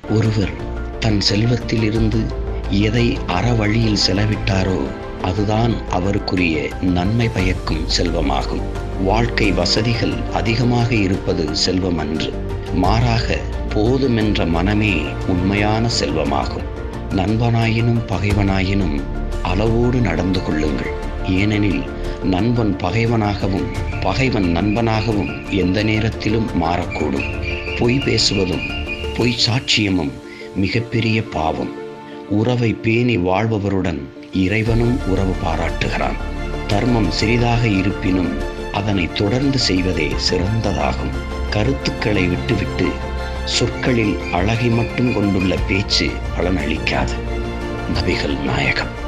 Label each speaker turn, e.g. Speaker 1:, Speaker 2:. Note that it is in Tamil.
Speaker 1: ஒருவர் தன் செல்வத்திலிருந்து எதை அறவழியில் செலவிட்டாரோ அதுதான் அவருக்குரிய நன்மை பயக்கும் செல்வமாகும் வாழ்க்கை வசதிகள் அதிகமாக இருப்பது செல்வம் அன்று மாறாக போதுமென்ற மனமே உண்மையான செல்வமாகும் நண்பனாயினும் பகைவனாயினும் அளவோடு நடந்து கொள்ளுங்கள் ஏனெனில் நண்பன் பகைவனாகவும் பகைவன் நண்பனாகவும் எந்த நேரத்திலும் மாறக்கூடும் பொய் பேசுவதும் பொய் சாட்சியமும் மிகப்பெரிய பாவம் உறவை பேணி வாழ்பவருடன் இறைவனும் உறவு பாராட்டுகிறான் தர்மம் சிறிதாக இருப்பினும் அதனை தொடர்ந்து செய்வதே சிறந்ததாகும் கருத்துக்களை விட்டுவிட்டு சொற்களில் அழகை மட்டும் கொண்டுள்ள பேச்சு பலனளிக்காது நபிகள் நாயகம்